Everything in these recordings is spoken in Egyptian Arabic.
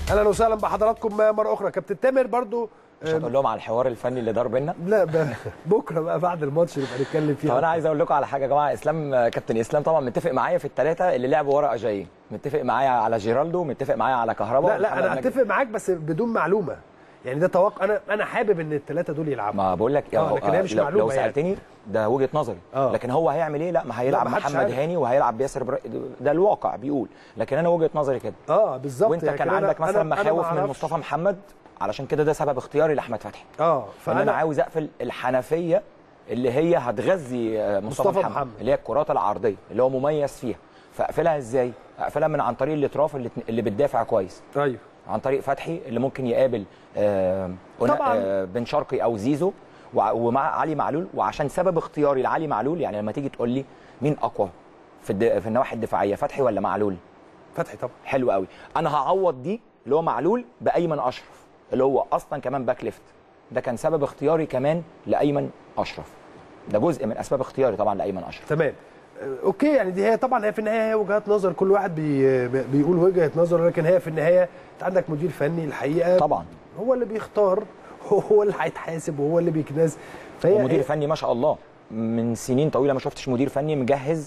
اهلا وسهلا بحضراتكم مره اخرى كابتن تامر برضو مش هتقول لهم على الحوار الفني اللي دار بينا لا ب... بكره بقى بعد الماتش نبقى نتكلم فيه طب انا عايز اقول لكم على حاجه يا جماعه اسلام كابتن اسلام طبعا متفق معايا في الثلاثه اللي لعبوا ورا اجاي متفق معايا على جيرالدو متفق معايا على كهربا لا لا ومحمد انا نجم. اتفق معاك بس بدون معلومه يعني ده توقع انا انا حابب ان الثلاثه دول يلعبوا ما بقول لك آه، لكن هي مش لو, معلومة لو يعني. سالتني ده وجهه نظري آه. لكن هو هيعمل ايه لا ما هيلعب لا، ما حدش محمد عارف. هاني وهيلعب بياسر بر... ده الواقع بيقول لكن انا وجهه نظري كده اه بالظبط وانت يعني كان أنا- عندك مثلا أنا- أنا ما مخاوف من أعرفش. مصطفى محمد علشان كده ده سبب اختياري لاحمد فتحي اه فانا انا عاوز اقفل الحنفيه اللي هي هتغذي آه، مصطفى, مصطفى محمد, محمد. اللي هي الكرات العرضيه اللي هو مميز فيها فاقفلها ازاي اقفلها من عن طريق الاطراف اللي, اللي بتدافع كويس ايوه عن طريق فتحي اللي ممكن يقابل آه أنا- طبعاً. آه بن شرقي او زيزو وع- ومع علي معلول وعشان سبب اختياري لعلي معلول يعني لما تيجي تقول لي مين اقوى في الد... في النواحي الدفاعيه فتحي ولا معلول فتحي طبعا حلو قوي انا هعوض دي اللي هو معلول بايمن اشرف اللي هو اصلا كمان باك ليفت ده كان سبب اختياري كمان لايمن اشرف ده جزء من اسباب اختياري طبعا لايمن اشرف تمام آه، اوكي يعني دي هي طبعا هي في النهايه هي وجهات نظر كل واحد بي بيقول وجهه نظر لكن هي في النهايه انت عندك مدير فني الحقيقه طبعا هو اللي بيختار هو اللي هيتحاسب وهو اللي بيكناس فهي ومدير هي- فني ما شاء الله من سنين طويله ما شفتش مدير فني مجهز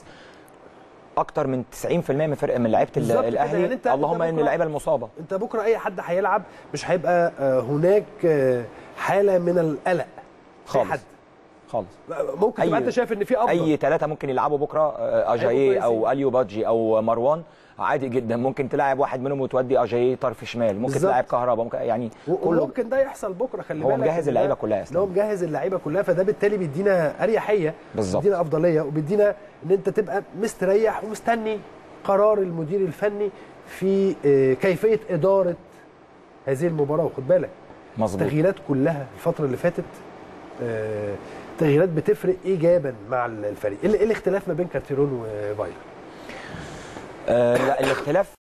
اكتر من 90% من فرق من لعيبه ال- بالظبط كده، الاهلي يعني أنت- اللهم أنت ان بكرة- اللعيبه المصابه انت بكره اي حد هيلعب مش هيبقى آه، هناك آه، حاله من القلق في خالص. حد خالص ممكن تبقى أي- انت شايف ان في افضل اي ثلاثه ممكن يلعبوا بكره آه، اجاييه كويسين. او اليو بادجي او مروان عادي جدا ممكن تلاعب واحد منهم وتودي اجاييه طرف شمال ممكن بالظبط. تلاعب كهربا ممكن يعني و- كله وممكن ده يحصل بكره خلي هو بالك مجهز إن ده- اللعيبة كلها يا إن هو إسلام. مجهز اللعيبه كلها فده بالتالي بيدينا اريحيه بالظبط. بيدينا افضليه وبيدينا ان انت تبقى مستريح ومستني قرار المدير الفني في آه، كيفيه اداره هذه المباراه وخد بالك مظبوط التغييرات كلها الفتره اللي فاتت آه، تغييرات بتفرق ايجابا مع الفريق ايه ال- إيه الاختلاف ما بين كارتيرون وفايلر آه لا الاختلاف